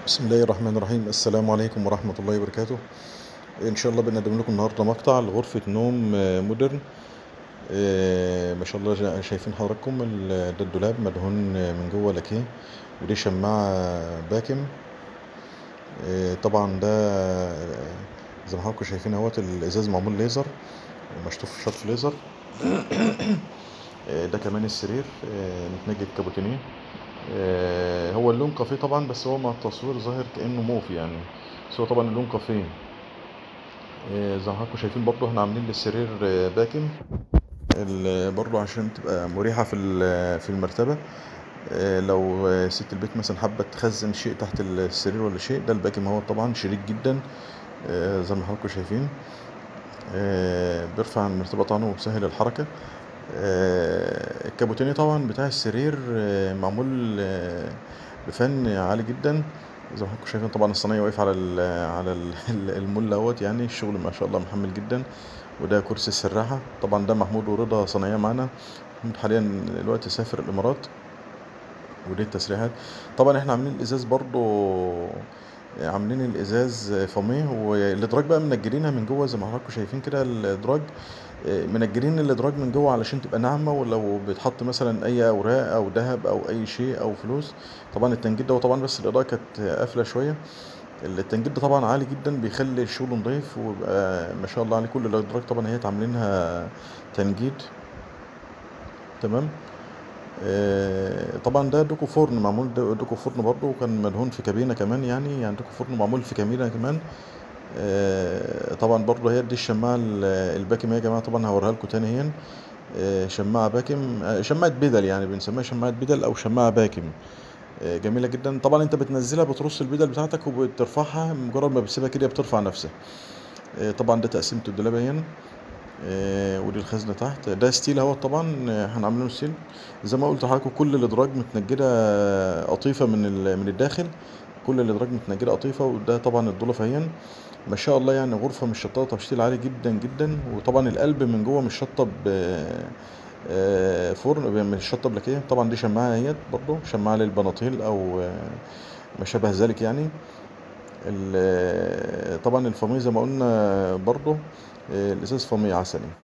بسم الله الرحمن الرحيم السلام عليكم ورحمة الله وبركاته إن شاء الله بنقدم لكم النهاردة مقطع لغرفة نوم آه، مودرن آه، ما شاء الله جا- شايفين حضراتكم ال- ده الدولاب مدهون آه، من جوه لاكيه ودي شماعة باكم آه، طبعا ده آه، زي ما حضراتكم شايفين اهوت الازاز معمول ليزر مشطوف شرط ليزر آه، ده كمان السرير آه، متنجد كابوتينيه آه، هو اللون كافيه طبعا بس هو مع التصوير ظاهر كأنه موف يعني بس هو طبعا اللون كافيه آه، زي ما حضراتكم شايفين برضو احنا عاملين للسرير آه، باكم ال- برضو عشان تبقى مريحة في ال- في المرتبة آه، لو آه، ست البيت مثلا حابة تخزن شيء تحت السرير ولا شيء ده الباكم هو طبعا شريك جدا آه، زي ما حضراتكم شايفين آه، بيرفع المرتبة طبعا وبيسهل الحركة آه، الكابوتيني طبعا بتاع السرير آه، معمول آه، بفن عالي جدا زي ما حضراتكم شايفين طبعا الصينية واقف على ال على ال- المول دوت يعني الشغل ما شاء الله محمل جدا وده كرسي السراحة طبعا ده محمود ورضا صنايعية معانا محمود حاليا دلوقتي سافر الإمارات ودي التسريحات طبعا احنا عاملين الازاز برضو عاملين الازاز فاميه والادراج بقى منجرينها من جوه زي ما حضراتكم شايفين كده الادراج آه، منجرين الادراج من جوه علشان تبقى ناعمه ولو بيتحط مثلا اي اوراق او ذهب او اي شيء او فلوس طبعا التنجيد ده طبعا بس الاضاءه كانت قافله شويه التنجيد ده طبعا عالي جدا بيخلي الشغل نضيف ويبقى ما شاء الله عليه كل الادراج طبعا هي عاملينها تنجيد تمام آه، طبعا ده دوكو فرن معمول دو- دوكو فرن برضه وكان مدهون في كابينة كمان يعني يعني دوكو فرن معمول في كابينة كمان آه، طبعا برضه هي دي الشماعة ال- الباكم يا جماعة طبعا هوريها لكم تاني هي آه، شماعة باكم آه، شماعة بدل يعني بنسميها شماعة بدل أو شماعة باكم آه، جميلة جدا طبعا انت بتنزلها بترص البدل بتاعتك وبترفعها مجرد ما بتسيبها كده بترفع نفسها آه، طبعا ده تقسيمة الدولاب اهي آه، ودي الخزنة تحت ده ستيل اهو طبعا آه، احنا عاملينه ستيل زي ما قلت لحضراتكم كل الادراج متنجدة قطيفة من ال- من الداخل كل الادراج متنجدة قطيفة وده طبعا الضلف اهي ما شاء الله يعني غرفة مشطبة تشطيب عالي جدا جدا وطبعا القلب من جوه متشطب آه، آه، فرن متشطب لاكيه طبعا دي شماعة اهيت برضه شماعة للبناطيل او آه، ما شابه ذلك يعني ال- طبعا الفاميه زي ما قلنا برضه آه، الازاز فاميه عسلي